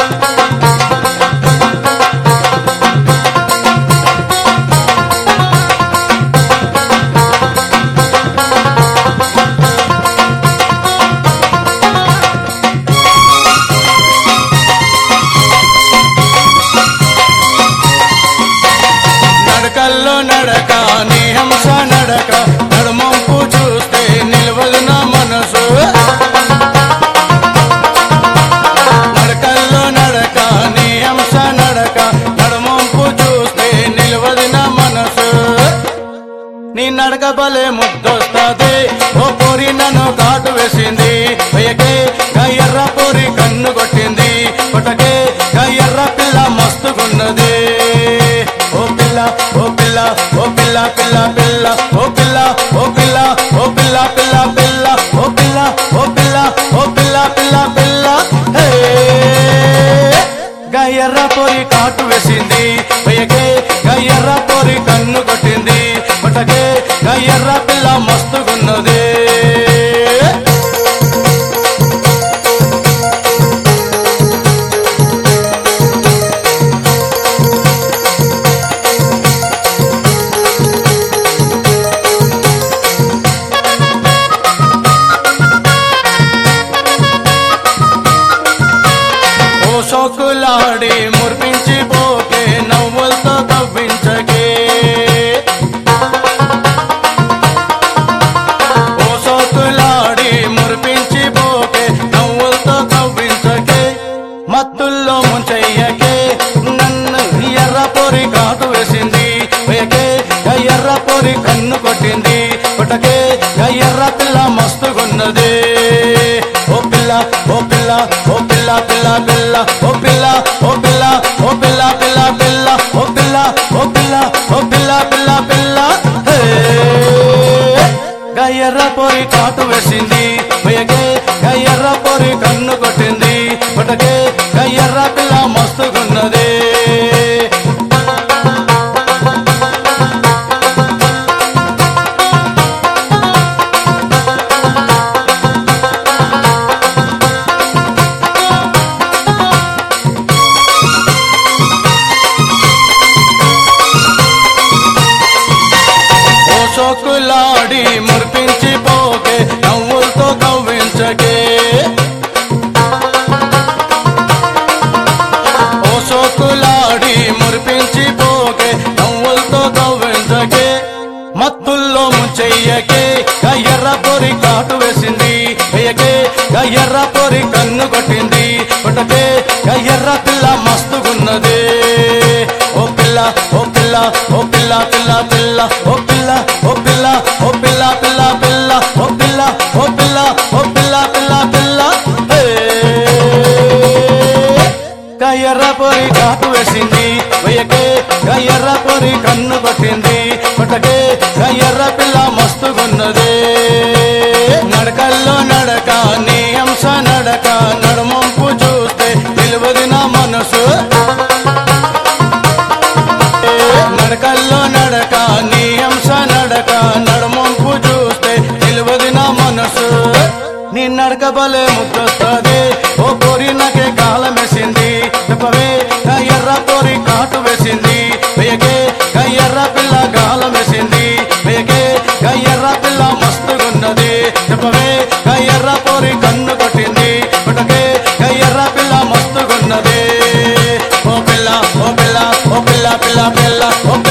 నడకల్లో నడక నీ హంస నడక నడుమంపు చూస్తే నిలవదు నా మనసు నడకల్లో నడక నీ హంస నడక నడుమంపు చూస్తే నిలవదు నా మనసు నీ నడక బలే ముద్దొస్తుంది ఓ పొరి నన్ను కాటు వేసింది వెయ్యకే ఎర్ర పొరి కన్ను కొట్టింది కొట్టకే ఎర్ర పిల్ల మస్తుగున్నది ఓ పిల్ల ఓ పిల్ల ఓ పిల్ల పిల్ల పిల్ల ఓ పిల్ల ఓ పిల్ల ఓ పిల్ల పిల్ల పిల్ల ఓ పిల్ల ఓ పిల్ల ఓ పిల్ల పిల్ల పిల్ల హే గయ్యర్ర పొరి కాటు వేసింది వెయ్యకే గయ్యర్ర పొరి కన్ను కొట్టింది కొట్టకే గయ్యర్ర పిల్ల మస్తుగున్నది ఓ సోకులాడి మురిపించి పోకే నవ్వులతో తవ్వించకే ఓ సోకులాడి మురిపించి పోకే నవ్వులతో తవ్వించకే మత్తుల్లో ముంచెయ్యకే నన్ను ఎర్ర పొరి కాటు వేసింది వేయకే ఎర్ర పొరి కన్ను కొట్టింది కొట్టకే ఎర్ర పిల్ల మస్తుగున్నది ఓ పిల్ల ఓ పిల్ల ఓ పిల్ల పిల్ల పిల్ల ఓ పిల్ల ఓ పిల్ల ఓ పిల్ల పిల్ల పిల్ల ఓ పిల్ల ఓ పిల్ల ఓ పిల్ల పిల్ల పిల్ల హే గయ్యర్ర పొరి కాటు వేసింది వెయ్యకే గయ్యర్ర పొరి కన్ను కొట్టింది కొట్టకే గయ్యర్ర పిల్ల మస్తుగున్నది ఓ సోకులాడి మురిపించి పోకే నవ్వులతో కవ్వించకే ఓ సోకులాడి మురిపించి పోకే నవ్వులతో కవ్వించకే మత్తుల్లో ముంచెయ్యకే ఎర్ర పొరి కాటు వేసింది వేయకే ఎర్ర పొరి కన్ను కొట్టింది కొట్టకే ఎర్ర పిల్ల మస్తుగున్నది ఓ పిల్ల ఓ పిల్ల ఓ పిల్ల పిల్ల పిల్ల ఓ పిల్ల ఓ పిల్ల ఓ పిల్ల పిల్ల పిల్ల ఓ పిల్ల ఓ పిల్ల ఓ పిల్ల పిల్ల పిల్ల హే కయ్యర్ర పొరి కాటు వేసింది వెయ్యకే కయ్యర్ర పొరి కన్ను కొట్టింది కొట్టకే కయ్యర్ర పిల్ల మస్తుగున్నది నడకల్లో నడక నీ అంశ నడక నడుమంపు చూస్తే నిలువది నా మనసు నడకల్లో నడక నీ అంశ నడక నడుమంపు చూస్తే నిలువది నా మనసు నీ నడక బలే ముద్దొస్తుంది ఓ పొరి నాకే కాలం వేసింది చెప్పవే ఎర్ర పొరి కాటు వేసింది వేయకే ఎర్ర పిల్ల గాలం వేసింది వేయకే ఎర్ర పిల్ల మస్తుగున్నది చెప్పవే ఎర్ర పొరి కన్ను కొట్టింది కొట్టకే ఎర్ర పిల్ల మస్తుగున్నది ఓ పిల్ల ఓ పిల్ల ఓ పిల్ల పిల్ల పిల్ల ఓ పిల్ల